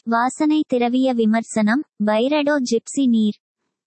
வாசனை திரவிய விமர்சனம் பைரடோ ஜிப்சி நீர்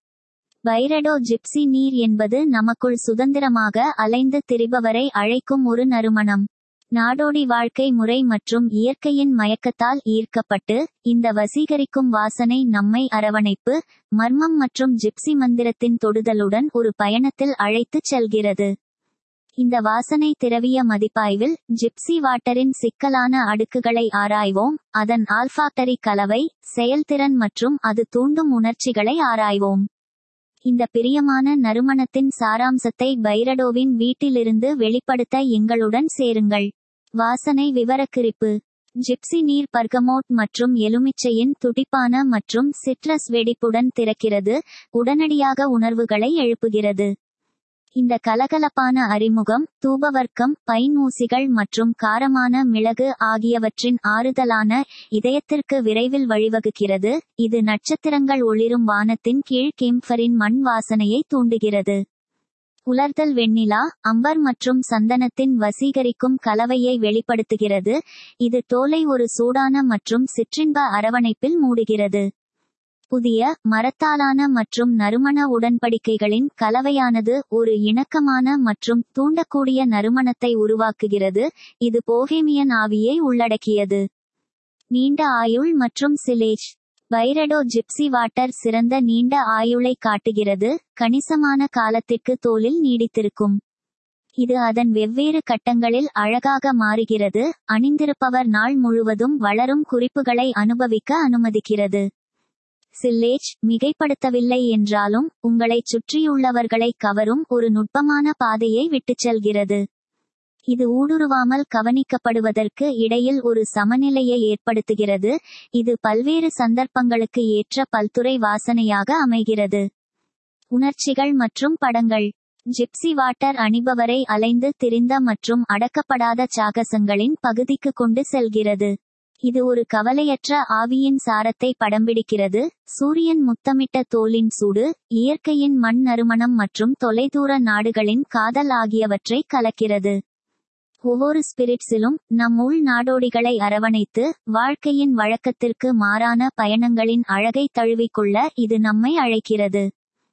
பைரடோ ஜிப்சி நீர் என்பது நமக்குள் சுதந்திரமாக அலைந்து திரிபவரை அழைக்கும் ஒரு நறுமணம் நாடோடி வாழ்க்கை முறை மற்றும் இயற்கையின் மயக்கத்தால் ஈர்க்கப்பட்டு இந்த வசீகரிக்கும் வாசனை நம்மை அரவணைப்பு மர்மம் மற்றும் ஜிப்சி மந்திரத்தின் தொடுதலுடன் ஒரு பயணத்தில் அழைத்துச் செல்கிறது இந்த வாசனை திரவிய மதிப்பாய்வில் ஜிப்சி வாட்டரின் சிக்கலான அடுக்குகளை ஆராய்வோம் அதன் ஆல்ஃபாக்டரி கலவை செயல்திறன் மற்றும் அது தூண்டும் உணர்ச்சிகளை ஆராய்வோம் இந்த பிரியமான நறுமணத்தின் சாராம்சத்தை பைரடோவின் வீட்டிலிருந்து வெளிப்படுத்த எங்களுடன் சேருங்கள் வாசனை விவரக்குறிப்பு ஜிப்சி நீர் பர்கமோட் மற்றும் எலுமிச்சையின் துடிப்பான மற்றும் சிட்ரஸ் வெடிப்புடன் திறக்கிறது உடனடியாக உணர்வுகளை எழுப்புகிறது இந்த கலகலப்பான அறிமுகம் தூபவர்க்கம் பைன் ஊசிகள் மற்றும் காரமான மிளகு ஆகியவற்றின் ஆறுதலான இதயத்திற்கு விரைவில் வழிவகுக்கிறது இது நட்சத்திரங்கள் ஒளிரும் வானத்தின் கீழ் கெம்ஃபரின் மண் வாசனையை தூண்டுகிறது உலர்தல் வெண்ணிலா அம்பர் மற்றும் சந்தனத்தின் வசீகரிக்கும் கலவையை வெளிப்படுத்துகிறது இது தோலை ஒரு சூடான மற்றும் சிற்றின்ப அரவணைப்பில் மூடுகிறது புதிய மரத்தாலான மற்றும் நறுமண உடன்படிக்கைகளின் கலவையானது ஒரு இணக்கமான மற்றும் தூண்டக்கூடிய நறுமணத்தை உருவாக்குகிறது இது போஹேமியன் ஆவியை உள்ளடக்கியது நீண்ட ஆயுள் மற்றும் சிலேஜ் பைரடோ ஜிப்சி வாட்டர் சிறந்த நீண்ட ஆயுளை காட்டுகிறது கணிசமான காலத்திற்கு தோலில் நீடித்திருக்கும் இது அதன் வெவ்வேறு கட்டங்களில் அழகாக மாறுகிறது அணிந்திருப்பவர் நாள் முழுவதும் வளரும் குறிப்புகளை அனுபவிக்க அனுமதிக்கிறது சில்லேஜ் மிகைப்படுத்தவில்லை என்றாலும் உங்களைச் சுற்றியுள்ளவர்களை கவரும் ஒரு நுட்பமான பாதையை விட்டுச் செல்கிறது இது ஊடுருவாமல் கவனிக்கப்படுவதற்கு இடையில் ஒரு சமநிலையை ஏற்படுத்துகிறது இது பல்வேறு சந்தர்ப்பங்களுக்கு ஏற்ற பல்துறை வாசனையாக அமைகிறது உணர்ச்சிகள் மற்றும் படங்கள் ஜிப்சி வாட்டர் அணிபவரை அலைந்து திரிந்த மற்றும் அடக்கப்படாத சாகசங்களின் பகுதிக்கு கொண்டு செல்கிறது இது ஒரு கவலையற்ற ஆவியின் சாரத்தை படம்பிடிக்கிறது சூரியன் முத்தமிட்ட தோலின் சூடு இயற்கையின் மண் நறுமணம் மற்றும் தொலைதூர நாடுகளின் காதல் ஆகியவற்றை கலக்கிறது ஒவ்வொரு ஸ்பிரிட்ஸிலும் நம் உள் நாடோடிகளை அரவணைத்து வாழ்க்கையின் வழக்கத்திற்கு மாறான பயணங்களின் அழகை தழுவிக்கொள்ள இது நம்மை அழைக்கிறது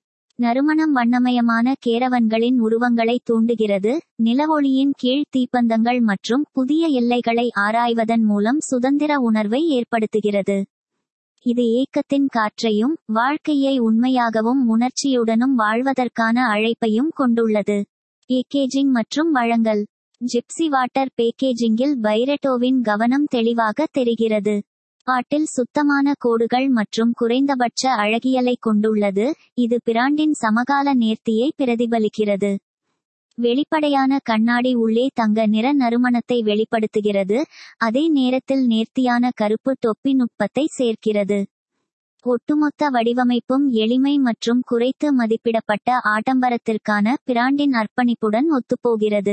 நறுமணம் வண்ணமயமான கேரவன்களின் உருவங்களை தூண்டுகிறது நிலவொளியின் கீழ் தீப்பந்தங்கள் மற்றும் புதிய எல்லைகளை ஆராய்வதன் மூலம் சுதந்திர உணர்வை ஏற்படுத்துகிறது இது ஏக்கத்தின் காற்றையும் வாழ்க்கையை உண்மையாகவும் உணர்ச்சியுடனும் வாழ்வதற்கான அழைப்பையும் கொண்டுள்ளது பேக்கேஜிங் மற்றும் வழங்கல் ஜிப்சி வாட்டர் பேக்கேஜிங்கில் பைரட்டோவின் கவனம் தெளிவாக தெரிகிறது பாட்டில் சுத்தமான கோடுகள் மற்றும் குறைந்தபட்ச அழகியலை கொண்டுள்ளது இது பிராண்டின் சமகால நேர்த்தியை பிரதிபலிக்கிறது வெளிப்படையான கண்ணாடி உள்ளே தங்க நிற நறுமணத்தை வெளிப்படுத்துகிறது அதே நேரத்தில் நேர்த்தியான கருப்பு தொப்பி நுட்பத்தை சேர்க்கிறது ஒட்டுமொத்த வடிவமைப்பும் எளிமை மற்றும் குறைத்து மதிப்பிடப்பட்ட ஆடம்பரத்திற்கான பிராண்டின் அர்ப்பணிப்புடன் ஒத்துப்போகிறது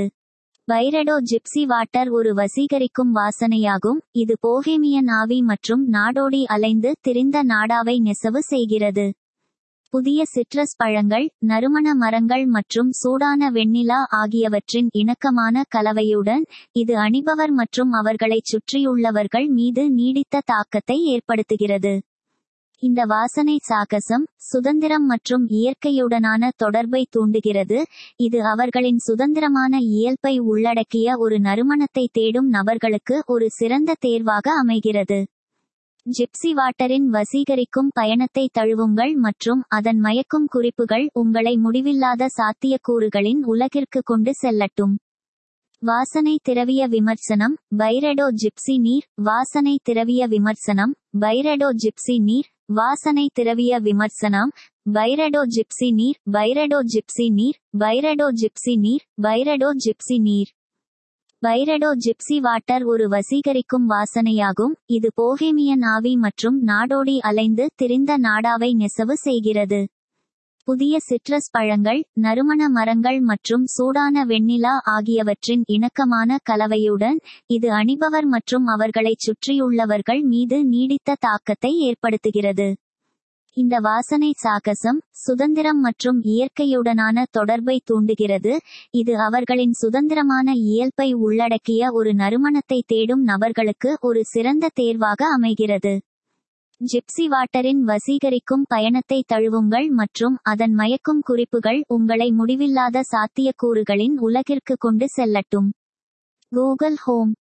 பைரடோ ஜிப்சி வாட்டர் ஒரு வசீகரிக்கும் வாசனையாகும் இது போஹேமியன் ஆவி மற்றும் நாடோடி அலைந்து திரிந்த நாடாவை நெசவு செய்கிறது புதிய சிட்ரஸ் பழங்கள் நறுமண மரங்கள் மற்றும் சூடான வெண்ணிலா ஆகியவற்றின் இணக்கமான கலவையுடன் இது அணிபவர் மற்றும் அவர்களைச் சுற்றியுள்ளவர்கள் மீது நீடித்த தாக்கத்தை ஏற்படுத்துகிறது இந்த வாசனை சாகசம் சுதந்திரம் மற்றும் இயற்கையுடனான தொடர்பை தூண்டுகிறது இது அவர்களின் சுதந்திரமான இயல்பை உள்ளடக்கிய ஒரு நறுமணத்தை தேடும் நபர்களுக்கு ஒரு சிறந்த தேர்வாக அமைகிறது ஜிப்சி வாட்டரின் வசீகரிக்கும் பயணத்தை தழுவுங்கள் மற்றும் அதன் மயக்கும் குறிப்புகள் உங்களை முடிவில்லாத சாத்தியக்கூறுகளின் உலகிற்கு கொண்டு செல்லட்டும் வாசனை திரவிய விமர்சனம் பைரடோ ஜிப்சி நீர் வாசனை திரவிய விமர்சனம் பைரடோ ஜிப்சி நீர் வாசனை திரவிய விமர்சனம் பைரடோ ஜிப்சி நீர் பைரடோ ஜிப்சி நீர் பைரடோ ஜிப்சி நீர் பைரடோ ஜிப்சி நீர் பைரடோ ஜிப்சி வாட்டர் ஒரு வசீகரிக்கும் வாசனையாகும் இது போஹேமியன் ஆவி மற்றும் நாடோடி அலைந்து திரிந்த நாடாவை நெசவு செய்கிறது புதிய சிட்ரஸ் பழங்கள் நறுமண மரங்கள் மற்றும் சூடான வெண்ணிலா ஆகியவற்றின் இணக்கமான கலவையுடன் இது அணிபவர் மற்றும் அவர்களைச் சுற்றியுள்ளவர்கள் மீது நீடித்த தாக்கத்தை ஏற்படுத்துகிறது இந்த வாசனை சாகசம் சுதந்திரம் மற்றும் இயற்கையுடனான தொடர்பை தூண்டுகிறது இது அவர்களின் சுதந்திரமான இயல்பை உள்ளடக்கிய ஒரு நறுமணத்தை தேடும் நபர்களுக்கு ஒரு சிறந்த தேர்வாக அமைகிறது ஜிப்சி வாட்டரின் வசீகரிக்கும் பயணத்தை தழுவுங்கள் மற்றும் அதன் மயக்கும் குறிப்புகள் உங்களை முடிவில்லாத சாத்தியக்கூறுகளின் உலகிற்கு கொண்டு செல்லட்டும் கூகுள் ஹோம்